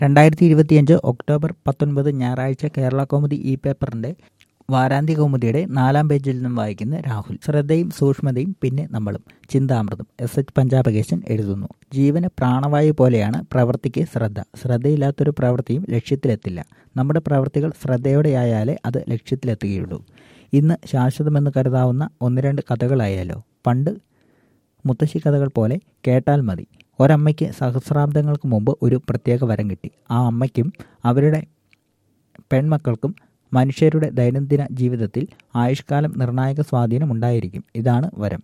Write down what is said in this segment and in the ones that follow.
രണ്ടായിരത്തി ഇരുപത്തിയഞ്ച് ഒക്ടോബർ പത്തൊൻപത് ഞായറാഴ്ച കേരള കൗമുദി ഇ പേപ്പറിന്റെ വാരാന്ത്യ കൗമുദിയുടെ നാലാം പേജിൽ നിന്നും വായിക്കുന്ന രാഹുൽ ശ്രദ്ധയും സൂക്ഷ്മതയും പിന്നെ നമ്മളും ചിന്താമൃതം എസ് എച്ച് പഞ്ചാബകേശൻ എഴുതുന്നു ജീവന് പ്രാണവായു പോലെയാണ് പ്രവൃത്തിക്ക് ശ്രദ്ധ ശ്രദ്ധയില്ലാത്തൊരു പ്രവൃത്തിയും ലക്ഷ്യത്തിലെത്തില്ല നമ്മുടെ പ്രവൃത്തികൾ ശ്രദ്ധയോടെയായാലേ അത് ലക്ഷ്യത്തിലെത്തുകയുള്ളൂ ഇന്ന് ശാശ്വതമെന്ന് കരുതാവുന്ന ഒന്ന് രണ്ട് കഥകളായാലോ പണ്ട് മുത്തശ്ശി കഥകൾ പോലെ കേട്ടാൽ മതി ഒരമ്മയ്ക്ക് സഹസ്രാബ്ദങ്ങൾക്ക് മുമ്പ് ഒരു പ്രത്യേക വരം കിട്ടി ആ അമ്മയ്ക്കും അവരുടെ പെൺമക്കൾക്കും മനുഷ്യരുടെ ദൈനംദിന ജീവിതത്തിൽ ആയുഷ്കാലം നിർണായക സ്വാധീനം ഉണ്ടായിരിക്കും ഇതാണ് വരം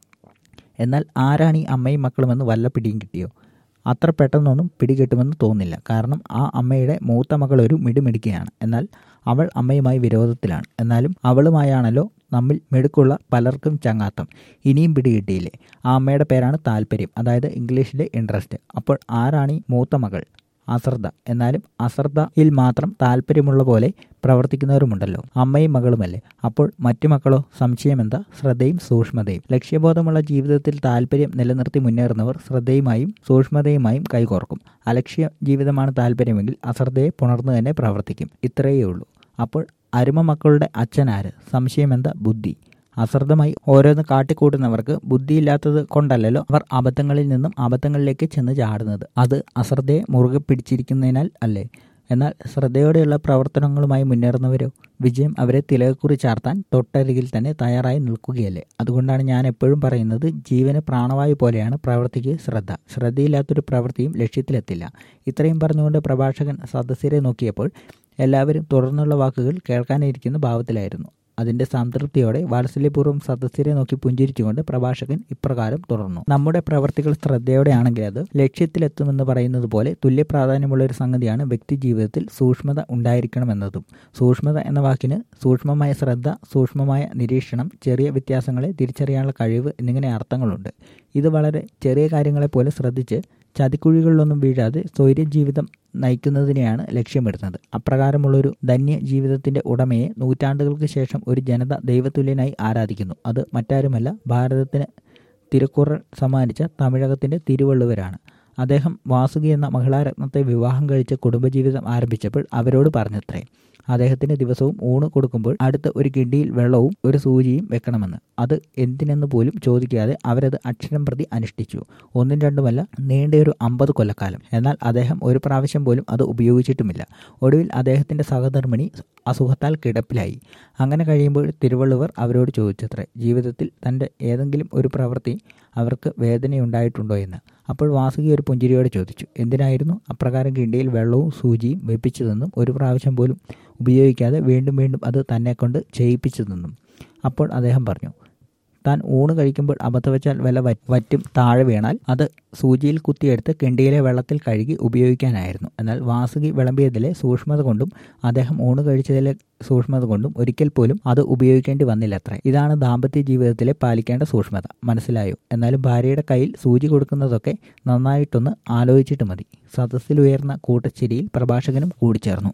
എന്നാൽ ആരാണ് ഈ അമ്മയും മക്കളുമെന്ന് വല്ല പിടിയും കിട്ടിയോ അത്ര പെട്ടെന്നൊന്നും പിടികിട്ടുമെന്ന് തോന്നില്ല കാരണം ആ അമ്മയുടെ മൂത്ത മകൾ ഒരു മിടുമിടുക്കിയാണ് എന്നാൽ അവൾ അമ്മയുമായി വിരോധത്തിലാണ് എന്നാലും അവളുമായാണല്ലോ നമ്മിൽ മിടുക്കുള്ള പലർക്കും ചങ്ങാത്തം ഇനിയും പിടികിട്ടിയില്ലേ ആ അമ്മയുടെ പേരാണ് താല്പര്യം അതായത് ഇംഗ്ലീഷിലെ ഇൻട്രസ്റ്റ് അപ്പോൾ ആരാണ് ഈ മൂത്ത മകൾ അശ്രദ്ധ എന്നാലും അശ്രദ്ധയിൽ മാത്രം താല്പര്യമുള്ള പോലെ പ്രവർത്തിക്കുന്നവരുമുണ്ടല്ലോ അമ്മയും മകളുമല്ലേ അപ്പോൾ മറ്റു മക്കളോ സംശയമെന്താ ശ്രദ്ധയും സൂക്ഷ്മതയും ലക്ഷ്യബോധമുള്ള ജീവിതത്തിൽ താല്പര്യം നിലനിർത്തി മുന്നേറുന്നവർ ശ്രദ്ധയുമായും സൂക്ഷ്മതയുമായും കൈകോർക്കും അലക്ഷ്യ ജീവിതമാണ് താല്പര്യമെങ്കിൽ അശ്രദ്ധയെ പുണർന്നു തന്നെ പ്രവർത്തിക്കും ഇത്രയേ ഉള്ളൂ അപ്പോൾ അരുമ മക്കളുടെ അച്ഛനാര് സംശയമെന്താ ബുദ്ധി അശ്രദ്ധമായി ഓരോന്ന് കാട്ടിക്കൂട്ടുന്നവർക്ക് ബുദ്ധിയില്ലാത്തത് കൊണ്ടല്ലല്ലോ അവർ അബദ്ധങ്ങളിൽ നിന്നും അബദ്ധങ്ങളിലേക്ക് ചെന്ന് ചാടുന്നത് അത് അശ്രദ്ധയെ മുറുകെ പിടിച്ചിരിക്കുന്നതിനാൽ അല്ലേ എന്നാൽ ശ്രദ്ധയോടെയുള്ള പ്രവർത്തനങ്ങളുമായി മുന്നേറുന്നവരോ വിജയം അവരെ തിലകക്കുറി ചാർത്താൻ തൊട്ടരികിൽ തന്നെ തയ്യാറായി നിൽക്കുകയല്ലേ അതുകൊണ്ടാണ് ഞാൻ എപ്പോഴും പറയുന്നത് ജീവന് പ്രാണവായു പോലെയാണ് പ്രവൃത്തിക്ക് ശ്രദ്ധ ശ്രദ്ധയില്ലാത്തൊരു പ്രവൃത്തിയും ലക്ഷ്യത്തിലെത്തില്ല ഇത്രയും പറഞ്ഞുകൊണ്ട് പ്രഭാഷകൻ സദസ്യരെ നോക്കിയപ്പോൾ എല്ലാവരും തുടർന്നുള്ള വാക്കുകൾ കേൾക്കാനിരിക്കുന്ന ഭാവത്തിലായിരുന്നു അതിന്റെ സംതൃപ്തിയോടെ വാത്സല്യപൂർവ്വം സദസ്യരെ നോക്കി പുഞ്ചിരിച്ചുകൊണ്ട് പ്രഭാഷകൻ ഇപ്രകാരം തുടർന്നു നമ്മുടെ പ്രവർത്തികൾ ശ്രദ്ധയോടെയാണെങ്കിൽ അത് ലക്ഷ്യത്തിലെത്തുമെന്ന് പറയുന്നത് പോലെ തുല്യ പ്രാധാന്യമുള്ള ഒരു സംഗതിയാണ് വ്യക്തി ജീവിതത്തിൽ സൂക്ഷ്മത ഉണ്ടായിരിക്കണമെന്നതും സൂക്ഷ്മത എന്ന വാക്കിന് സൂക്ഷ്മമായ ശ്രദ്ധ സൂക്ഷ്മമായ നിരീക്ഷണം ചെറിയ വ്യത്യാസങ്ങളെ തിരിച്ചറിയാനുള്ള കഴിവ് എന്നിങ്ങനെ അർത്ഥങ്ങളുണ്ട് ഇത് വളരെ ചെറിയ കാര്യങ്ങളെ പോലെ ശ്രദ്ധിച്ച് ചതിക്കുഴികളിലൊന്നും വീഴാതെ സ്വൈര്യ ജീവിതം നയിക്കുന്നതിനെയാണ് ലക്ഷ്യമിടുന്നത് അപ്രകാരമുള്ളൊരു ധന്യ ജീവിതത്തിന്റെ ഉടമയെ നൂറ്റാണ്ടുകൾക്ക് ശേഷം ഒരു ജനത ദൈവതുല്യനായി ആരാധിക്കുന്നു അത് മറ്റാരുമല്ല ഭാരതത്തിന് തിരുക്കുറൾ സമ്മാനിച്ച തമിഴകത്തിന്റെ തിരുവള്ളുവരാണ് അദ്ദേഹം വാസുകി എന്ന മഹിളാരത്നത്തെ വിവാഹം കഴിച്ച് കുടുംബജീവിതം ആരംഭിച്ചപ്പോൾ അവരോട് പറഞ്ഞത്രേ അദ്ദേഹത്തിന് ദിവസവും ഊണ് കൊടുക്കുമ്പോൾ അടുത്ത് ഒരു കിണ്ടിയിൽ വെള്ളവും ഒരു സൂചിയും വെക്കണമെന്ന് അത് എന്തിനെന്ന് പോലും ചോദിക്കാതെ അവരത് അക്ഷരം പ്രതി അനുഷ്ഠിച്ചു ഒന്നും രണ്ടുമല്ല നീണ്ടയൊരു അമ്പത് കൊല്ലക്കാലം എന്നാൽ അദ്ദേഹം ഒരു പ്രാവശ്യം പോലും അത് ഉപയോഗിച്ചിട്ടുമില്ല ഒടുവിൽ അദ്ദേഹത്തിന്റെ സഹധർമ്മിണി അസുഖത്താൽ കിടപ്പിലായി അങ്ങനെ കഴിയുമ്പോൾ തിരുവള്ളുവർ അവരോട് ചോദിച്ചത്രേ ജീവിതത്തിൽ തൻ്റെ ഏതെങ്കിലും ഒരു പ്രവൃത്തി അവർക്ക് വേദനയുണ്ടായിട്ടുണ്ടോ എന്ന് അപ്പോൾ വാസുകി ഒരു പുഞ്ചിരിയോടെ ചോദിച്ചു എന്തിനായിരുന്നു അപ്രകാരം കിണ്ടിയിൽ വെള്ളവും സൂചിയും വെപ്പിച്ചതെന്നും ഒരു പ്രാവശ്യം പോലും ഉപയോഗിക്കാതെ വീണ്ടും വീണ്ടും അത് തന്നെ കൊണ്ട് ചെയ്യിപ്പിച്ചതെന്നും അപ്പോൾ അദ്ദേഹം പറഞ്ഞു താൻ ഊണ് കഴിക്കുമ്പോൾ അബദ്ധവച്ചാൽ വല്ല വറ്റും താഴെ വീണാൽ അത് സൂചിയിൽ കുത്തിയെടുത്ത് കിണ്ടിയിലെ വെള്ളത്തിൽ കഴുകി ഉപയോഗിക്കാനായിരുന്നു എന്നാൽ വാസുകി വിളമ്പിയതിലെ സൂക്ഷ്മത കൊണ്ടും അദ്ദേഹം ഊണ് കഴിച്ചതിലെ സൂക്ഷ്മത കൊണ്ടും ഒരിക്കൽ പോലും അത് ഉപയോഗിക്കേണ്ടി വന്നില്ലത്രേ ഇതാണ് ദാമ്പത്യ ജീവിതത്തിലെ പാലിക്കേണ്ട സൂക്ഷ്മത മനസ്സിലായോ എന്നാലും ഭാര്യയുടെ കയ്യിൽ സൂചി കൊടുക്കുന്നതൊക്കെ നന്നായിട്ടൊന്ന് ആലോചിച്ചിട്ട് മതി സദസ്സിലുയർന്ന കൂട്ടച്ചിരിയിൽ പ്രഭാഷകനും കൂടിച്ചേർന്നു